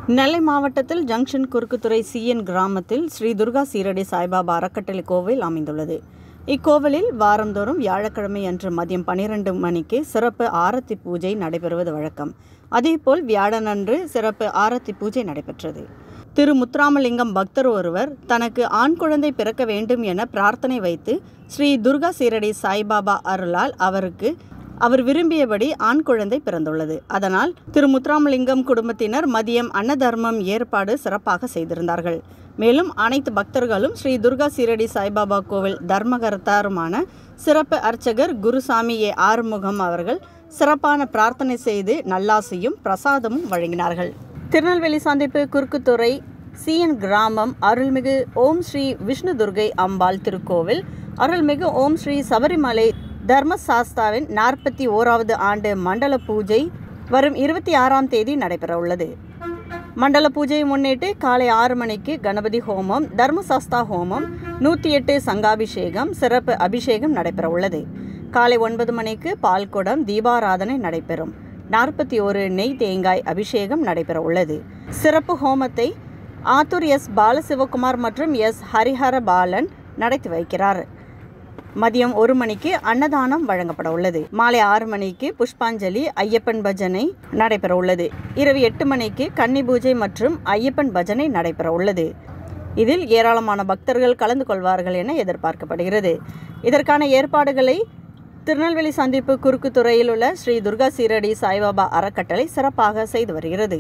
நெல்லை மாவட்டத்தில் junction Kurukkuthurai CN கிராமத்தில் ஸ்ரீ துர்கா சீரடி சாய்பாபா அறக்கட்டளை கோவில் அமைந்துள்ளது இக்கோவிலில் வாரந்தோறும் வியாழக்கிழமை அன்று மதியம் பன்னிரண்டு மணிக்கு சிறப்பு ஆரத்தி பூஜை நடைபெறுவது வழக்கம் அதேபோல் வியாழனன்று சிறப்பு ஆரத்தி பூஜை நடைபெற்றது திரு முத்துராமலிங்கம் பக்தர் ஒருவர் தனக்கு ஆண் குழந்தை பிறக்க வேண்டும் என பிரார்த்தனை வைத்து ஸ்ரீ துர்கா சீரடி சாய்பாபா அருளால் அவருக்கு அவர் விரும்பியபடி ஆண் குழந்தை பிறந்துள்ளது அதனால் திரு முத்துராமலிங்கம் குடும்பத்தினர் மதியம் அன்னதர்மம் ஏற்பாடு சிறப்பாக செய்திருந்தார்கள் மேலும் அனைத்து பக்தர்களும் ஸ்ரீ துர்கா சீரடி சாய்பாபா கோவில் தர்மகர்த்தாருமான சிறப்பு அர்ச்சகர் குருசாமி ஏ ஆறுமுகம் அவர்கள் சிறப்பான பிரார்த்தனை செய்து நல்லாசியும் பிரசாதமும் வழங்கினார்கள் திருநெல்வேலி சந்திப்பு குறுக்குத்துறை சிஎன் கிராமம் அருள்மிகு ஓம் ஸ்ரீ விஷ்ணு துர்கை அம்பாள் திருக்கோவில் அருள்மிகு ஓம் ஸ்ரீ சபரிமலை தர்மசாஸ்தாவின் நாற்பத்தி ஓராவது ஆண்டு மண்டல பூஜை வரும் இருபத்தி ஆறாம் தேதி நடைபெற உள்ளது மண்டல பூஜையை முன்னிட்டு காலை ஆறு மணிக்கு கணபதி ஹோமம் தர்மசாஸ்தா ஹோமம் நூற்றி எட்டு சங்காபிஷேகம் சிறப்பு அபிஷேகம் நடைபெற உள்ளது காலை ஒன்பது மணிக்கு பால்குடம் தீபாராதனை நடைபெறும் நாற்பத்தி ஒரு நெய் தேங்காய் அபிஷேகம் நடைபெற உள்ளது சிறப்பு ஹோமத்தை ஆத்தூர் எஸ் பாலசிவகுமார் மற்றும் எஸ் ஹரிஹர பாலன் நடத்தி வைக்கிறார் மதியம் ஒரு மணிக்கு அன்னதானம் வழங்கப்பட உள்ளது மாலை ஆறு மணிக்கு புஷ்பாஞ்சலி ஐயப்பன் பஜனை நடைபெற உள்ளது இரவு எட்டு மணிக்கு கன்னி பூஜை மற்றும் ஐயப்பன் பஜனை நடைபெற உள்ளது இதில் ஏராளமான பக்தர்கள் கலந்து கொள்வார்கள் என எதிர்பார்க்கப்படுகிறது இதற்கான ஏற்பாடுகளை திருநெல்வேலி சந்திப்பு குறுக்கு துறையில் உள்ள ஸ்ரீ துர்கா சீரடி சாய்பாபா அறக்கட்டளை சிறப்பாக செய்து வருகிறது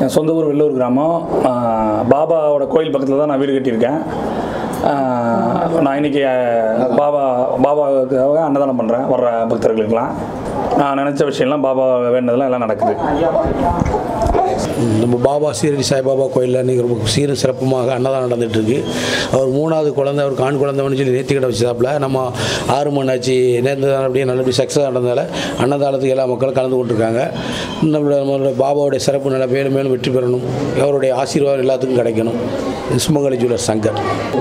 என் சொந்த ஊர் வெள்ளூர் கிராமம் ஆஹ் பாபாவோட கோயில் பக்கத்தில் தான் நான் வீடு கட்டியிருக்கேன் ஆஹ் நான் இன்னைக்கு ஆஹ், பாபா பாபாவுக்காக அன்னதானம் பண்ணுறேன் வர்ற பக்தர்களுக்கெல்லாம் நான் நினச்ச விஷயம்லாம் பாபா வேண்டதெல்லாம் எல்லாம் நடக்குது நம்ம பாபா சீரடி சாய்பாபா கோயிலில் இன்றைக்கி ரொம்ப சீரும் சிறப்புமாக அன்னதானம் நடந்துகிட்ருக்கு அவர் மூணாவது குழந்தை அவருக்கு ஆண் குழந்தைன்னு சொல்லி நேர்த்தி கடை வச்சதாப்புல நம்ம ஆறு மணி ஆச்சு நேர்ந்து அப்படியே நல்லபடி சக்ஸஸ் நடந்ததால் அன்னதானத்துக்கு எல்லா மக்களும் கலந்து கொண்டிருக்காங்க நம்மளோட நம்மளோட பாபாவுடைய சிறப்பு நல்லா மேலும் மேலும் வெற்றி பெறணும் அவருடைய ஆசீர்வாதம் எல்லாத்துக்கும் கிடைக்கணும் சுமங்கலி ஜுவலர் சங்கர்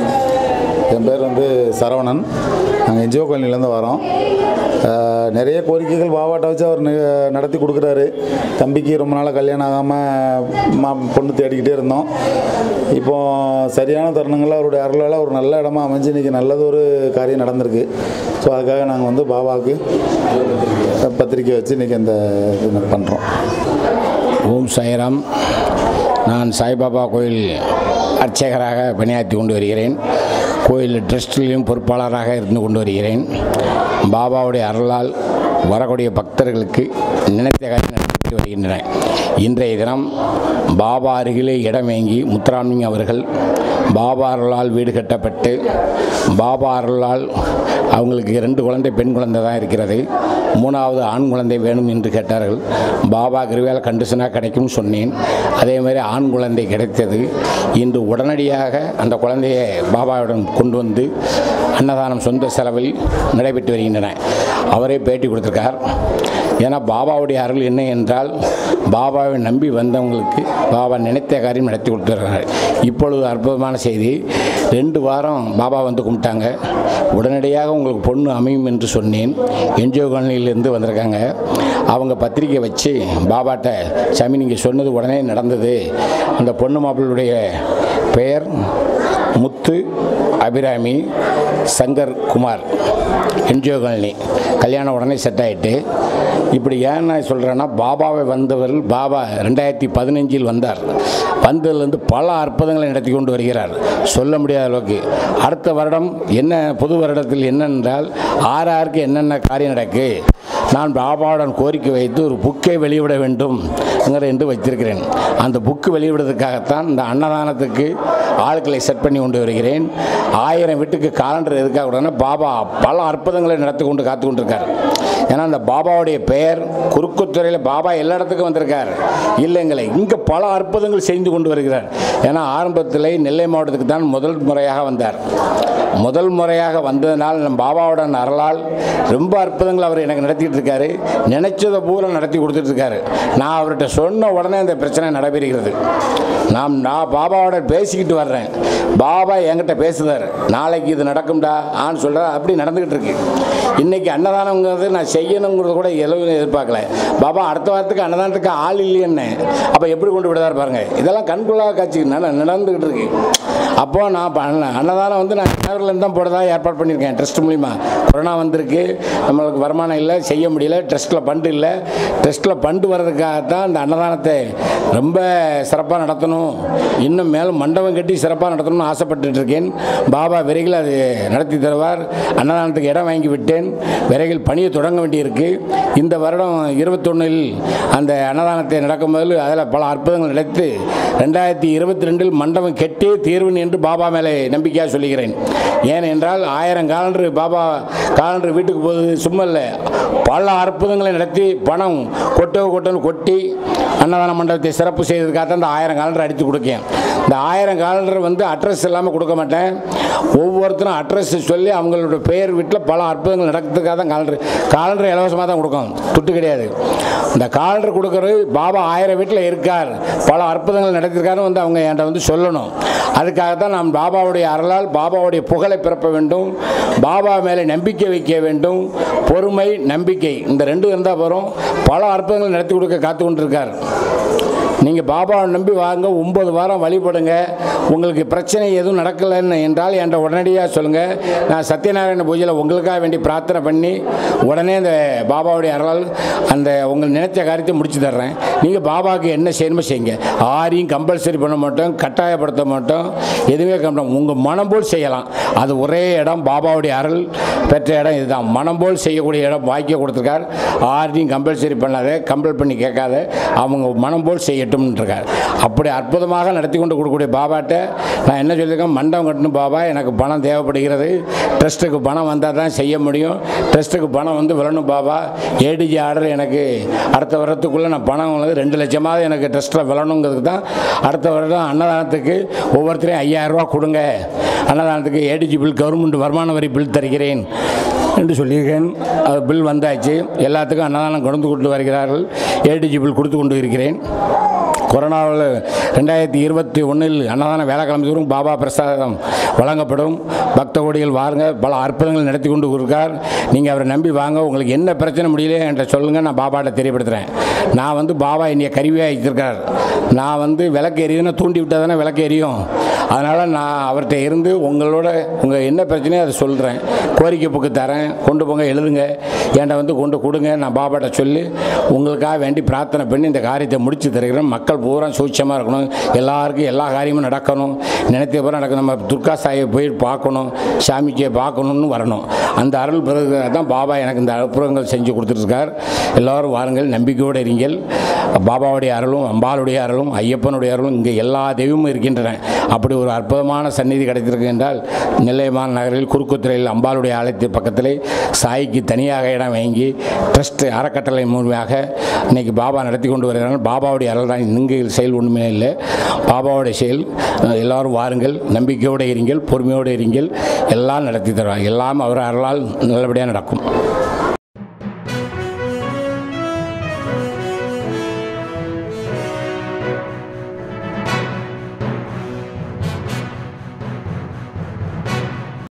என் பேர் வந்து சரவணன் நாங்கள் என்ஜிஓ காலனிலேருந்து வரோம் அஹ், நிறைய கோரிக்கைகள் பாவாட்டை வச்சு அவர் நி- நடத்தி கொடுக்குறாரு தம்பிக்கு ரொம்ப நாளாக கல்யாணம் ஆகாமல் மா பொண்ணு தேடிக்கிட்டே இருந்தோம் இப்போ சரியான தருணங்களில் அவருடைய அருளால் ஒரு நல்ல இடமா அமைஞ்சு இன்றைக்கி நல்லது ஒரு காரியம் நடந்திருக்கு ஸோ அதுக்காக நாங்கள் வந்து பாபாவுக்கு பத்திரிக்கை வச்சு இன்றைக்கி இந்த இது பண்ணுறோம் ஓம் சாய்ராம் நான் சாய்பாபா கோயில் அர்ச்சகராக பணியாற்றி கொண்டு வருகிறேன் கோயில் ட்ரஸ்டிலையும் பொறுப்பாளராக இருந்து கொண்டு வருகிறேன் பாபாவுடைய அருளால் வரக்கூடிய பக்தர்களுக்கு நினைத்த காரியம் நடத்தி வருகின்றன இன்றைய தினம் பாபா அருகிலே இடமேங்கி முத்துராமலிங்க அவர்கள் பாபா அருளால் வீடு கட்டப்பட்டு பாபா அருளால் அவங்களுக்கு ரெண்டு குழந்தை பெண் குழந்தை தான் இருக்கிறது மூணாவது ஆண் குழந்தை வேணும் என்று கேட்டார்கள் பாபா கிருவியால் கண்டிஷனாக கிடைக்கும்னு சொன்னேன் அதே மாதிரி ஆண் குழந்தை கிடைத்தது இன்று உடனடியாக அந்த குழந்தையை பாபாவிடம் கொண்டு வந்து அன்னதானம் சொந்த செலவில் நடைபெற்று வருகின்றன அவரே பேட்டி கொடுத்திருக்கார் ஏன்னா பாபாவுடைய அருள் என்ன என்றால் பாபாவை நம்பி வந்தவங்களுக்கு பாபா நினைத்த காரியம் நடத்தி கொடுத்துருக்காங்க இப்பொழுது அற்புதமான செய்தி ரெண்டு வாரம் பாபா வந்து கும்பிட்டாங்க உடனடியாக உங்களுக்கு பொண்ணு அமையும் என்று சொன்னேன் என்ஜிஓ காலனியிலேருந்து வந்திருக்காங்க அவங்க பத்திரிக்கை வச்சு பாபாட்ட சாமி நீங்கள் சொன்னது உடனே நடந்தது அந்த பொண்ணு மாப்பிள்ளுடைய பெயர் முத்து அபிராமி சங்கர் குமார் என்ஜிஓ காலனி கல்யாணம் உடனே செட் ஆகிட்டு இப்படி ஏன் நான் சொல்கிறேன்னா பாபாவை வந்தவர் பாபா ரெண்டாயிரத்தி பதினஞ்சில் வந்தார் வந்ததுலேருந்து பல அற்புதங்களை நடத்தி கொண்டு வருகிறார் சொல்ல முடியாத அளவுக்கு அடுத்த வருடம் என்ன புது வருடத்தில் என்னென்றால் ஆறு ஆருக்கு என்னென்ன காரியம் நடக்கு நான் பாபாவுடன் கோரிக்கை வைத்து ஒரு புக்கை வெளியிட வேண்டும் என்று வைத்திருக்கிறேன் அந்த புக்கு வெளியிடுவதற்காகத்தான் இந்த அன்னதானத்துக்கு ஆட்களை செட் பண்ணி கொண்டு வருகிறேன் ஆயிரம் வீட்டுக்கு காலண்டர் எதுக்காக விடனா பாபா பல அற்புதங்களை நடத்தி கொண்டு காத்து கொண்டிருக்கார் ஏன்னா அந்த பாபாவுடைய பெயர் குறுக்குத்துறையில் பாபா எல்லா இடத்துக்கும் வந்திருக்கார் இல்லைங்களே இங்கே பல அற்புதங்கள் செய்து கொண்டு வருகிறார் ஏன்னா ஆரம்பத்தில் நெல்லை மாவட்டத்துக்கு தான் முதல் முறையாக வந்தார் முதல் முறையாக வந்ததனால் நம் பாபாவுடன் அருளால் ரொம்ப அற்புதங்கள் அவர் எனக்கு நடத்திட்டு இருக்காரு நினைச்சதை பூரா நடத்தி கொடுத்துட்டு இருக்காரு நான் அவர்கிட்ட சொன்ன உடனே அந்த பிரச்சனை நடைபெறுகிறது நாம் நான் பாபாவோட பேசிக்கிட்டு வர்றேன் பாபா என்கிட்ட பேசுதார் நாளைக்கு இது நடக்கும்டா ஆன்னு சொல்கிறார் அப்படி நடந்துக்கிட்டு இருக்கு இன்னைக்கு அன்னதானங்கிறது நான் செய்யணுங்கிறது கூட எதுவும் எதிர்பார்க்கல பாபா அடுத்த வாரத்துக்கு அன்னதானத்துக்கு ஆள் இல்லையேன்னு அப்போ எப்படி கொண்டு விடுதார் பாருங்க இதெல்லாம் கண்கொள்ளாத காட்சி நட- நடந்துக்கிட்டு இருக்கு அப்போ நான் இப்ப அன்ன- அன்னதானம் வந்து நான் கிணறுலேருந்து தான் போடுறதா ஏற்பாடு பண்ணியிருக்கேன் ட்ரஸ்ட் மூலிமா கொரோனா வந்திருக்கு நம்மளுக்கு வருமானம் இல்லை செய்ய முடியல ட்ரஸ்ட்டில் ஃபண்டு இல்லை ட்ரஸ்ட்டில் ஃபண்டு வர்றதுக்காகத்தான் இந்த அன்னதானத்தை ரொம்ப சிறப்பாக நடத்தணும் இன்னும் மேலும் மண்டபம் கட்டி சிறப்பாக நடத்தணும்னு ஆசைப்பட்டுட்டு இருக்கேன் பாபா விரைவில் அது நடத்தி தருவார் அன்னதானத்துக்கு இடம் வாங்கி விட்டேன் விரைவில் பணியை தொடங்க வேண்டியிருக்கு இந்த வருடம் இருபத்தொன்னில் அந்த அன்னதானத்தை நடக்கும்போது அதில் பல அற்புதங்கள் நடத்து ரெண்டாயிரத்தி இருபத்தி ரெண்டில் மண்டபம் கெட்டே தீர்வுன்னு என்று பாபா மேலே நம்பிக்கையாக சொல்லுகிறேன் ஏனென்றால் ஆயிரம் காலண்டர் பாபா காலண்டர் வீட்டுக்கு போகுது சும்மா இல்லை பல அற்புதங்களை நடத்தி பணம் கொட்டோ கொட்டோன்னு கொட்டி அன்னதான மண்டபத்தை சிறப்பு செய்ததுக்காக தான் இந்த ஆயிரம் காலண்டர் அடித்து கொடுக்கேன் இந்த ஆயிரம் காலண்டர் வந்து அட்ரஸ் இல்லாமல் கொடுக்க மாட்டேன் ஒவ்வொருத்தரும் அட்ரஸ் சொல்லி அவங்களோட பெயர் வீட்டில் பல அற்புதங்கள் நடக்கிறதுக்காக தான் காலண்டர் காலண்டர் இலவசமாக தான் கொடுக்கும் துட்டு கிடையாது இந்த காலண்டர் கொடுக்கறது பாபா ஆயிரம் வீட்டில் இருக்கார் பல அற்புதங்கள் நடத்திருக்காருன்னு வந்து அவங்க என்கிட்ட வந்து சொல்லணும் அதுக்காக தான் நாம் பாபாவுடைய அருளால் பாபாவுடைய புகழை பிறப்ப வேண்டும் பாபா மேலே நம்பிக்கை வைக்க வேண்டும் பொறுமை நம்பிக்கை இந்த ரெண்டும் இருந்தால் போகிறோம் பல அற்புதங்கள் நடத்தி கொடுக்க காத்து கொண்டிருக்கார் நீங்கள் பாபாவை நம்பி வாங்க ஒம்பது வாரம் வழிபடுங்க உங்களுக்கு பிரச்சனை எதுவும் நடக்கலைன்னு என்றால் என்கிட்ட உடனடியாக சொல்லுங்கள் நான் சத்யநாராயண பூஜையில் உங்களுக்காக வேண்டி பிரார்த்தனை பண்ணி உடனே அந்த பாபாவுடைய அருளால் அந்த உங்கள் நினைச்ச காரியத்தை முடிச்சு தர்றேன் நீங்கள் பாபாவுக்கு என்ன செய்யணுமோ செய்யுங்க ஆரையும் கம்பல்சரி பண்ண மாட்டோம் கட்டாயப்படுத்த மாட்டோம் எதுவுமே கம்பம் உங்கள் மனம் போல் செய்யலாம் அது ஒரே இடம் பாபாவுடைய அருள் பெற்ற இடம் இதுதான் மனம் போல் செய்யக்கூடிய இடம் வாக்கிய கொடுத்துருக்கார் ஆரையும் கம்பல்சரி பண்ணாத கம்பல் பண்ணி கேட்காத அவங்க மனம் போல் செய்யட்டும் செய்யட்டும்னு இருக்கார் அப்படி அற்புதமாக நடத்தி கொண்டு கொடுக்கக்கூடிய பாபாட்ட நான் என்ன சொல்லியிருக்கேன் மண்டபம் கட்டணும் பாபா எனக்கு பணம் தேவைப்படுகிறது ட்ரஸ்ட்டுக்கு பணம் வந்தால் தான் செய்ய முடியும் ட்ரஸ்ட்டுக்கு பணம் வந்து விழணும் பாபா ஏடிஜி ஆர்டர் எனக்கு அடுத்த வருடத்துக்குள்ளே நான் பணம் வந்து ரெண்டு லட்சமாவது எனக்கு ட்ரஸ்ட்டில் விழணுங்கிறதுக்கு தான் அடுத்த வருடம் அன்னதானத்துக்கு ஒவ்வொருத்தரையும் ஐயாயிரம் ரூபா கொடுங்க அன்னதானத்துக்கு ஏடிஜி பில் கவர்மெண்ட் வருமான வரி பில் தருகிறேன் என்று சொல்லியிருக்கேன் அது பில் வந்தாச்சு எல்லாத்துக்கும் அன்னதானம் கொண்டு கொண்டு வருகிறார்கள் ஏடிஜி பில் கொடுத்து கொண்டு இருக்கிறேன் கொரோனாவில் ரெண்டாயிரத்தி இருபத்தி ஒன்றில் அன்னதான வேலைக்கிழமை தோறும் பாபா பிரசாதம் வழங்கப்படும் பக்த கோடிகள் வாருங்க பல அற்புதங்கள் நடத்தி கொண்டு இருக்கார் நீங்கள் அவரை நம்பி வாங்க உங்களுக்கு என்ன பிரச்சனை முடியல என்ற சொல்லுங்கள் நான் பாபாட்ட தெரியப்படுத்துகிறேன் நான் வந்து பாபா என்னைய கருவியாக வச்சிருக்கார் நான் வந்து விளக்கு எரியுதுன்னா தூண்டி விட்டால் தானே விளக்கு எரியும் அதனால் நான் அவர்கிட்ட இருந்து உங்களோட உங்கள் என்ன பிரச்சனையோ அதை சொல்கிறேன் கோரிக்கை புக்கு தரேன் கொண்டு போங்க எழுதுங்க என்கிட்ட வந்து கொண்டு கொடுங்க நான் பாபாட்ட சொல்லி உங்களுக்காக வேண்டி பிரார்த்தனை பண்ணி இந்த காரியத்தை முடித்து தருகிறேன் மக்கள் பூரா சூட்சமாக இருக்கணும் எல்லாருக்கும் எல்லா காரியமும் நடக்கணும் நினைத்த பூரா நடக்கணும் நம்ம துர்கா சாயை போய் பார்க்கணும் சாமிக்கு பார்க்கணும்னு வரணும் அந்த அருள் பிறகு தான் பாபா எனக்கு இந்த அற்புதங்கள் செஞ்சு கொடுத்துருக்கார் எல்லோரும் வாருங்கள் நம்பிக்கையோடு இருங்கள் பாபாவுடைய அருளும் அம்பாளுடைய அருளும் ஐயப்பனுடைய அருளும் இங்கே எல்லா தெய்வமும் இருக்கின்றன அப்படி ஒரு அற்புதமான சந்நிதி கிடைத்திருக்கு என்றால் நெல்லைமான் நகரில் குறுக்குத்துறையில் அம்பாளுடைய ஆலயத்து பக்கத்திலே சாய்க்கு தனியாக இடம் வாங்கி ட்ரஸ்ட் அறக்கட்டளை மூலமாக இன்னைக்கு பாபா நடத்தி கொண்டு வருகிறார்கள் பாபாவுடைய அருள் தான் இங்கு செயல் ஒன்றுமே இல்லை பாபாவுடைய செயல் அஹ், எல்லாரும் வாருங்கள் நம்பிக்கையோடு இருங்கள் பொறுமையோடு இருங்கள் எல்லாம் நடத்தி தருவார் எல்லாம் அவர் அருளால் நல்லபடியாக நடக்கும்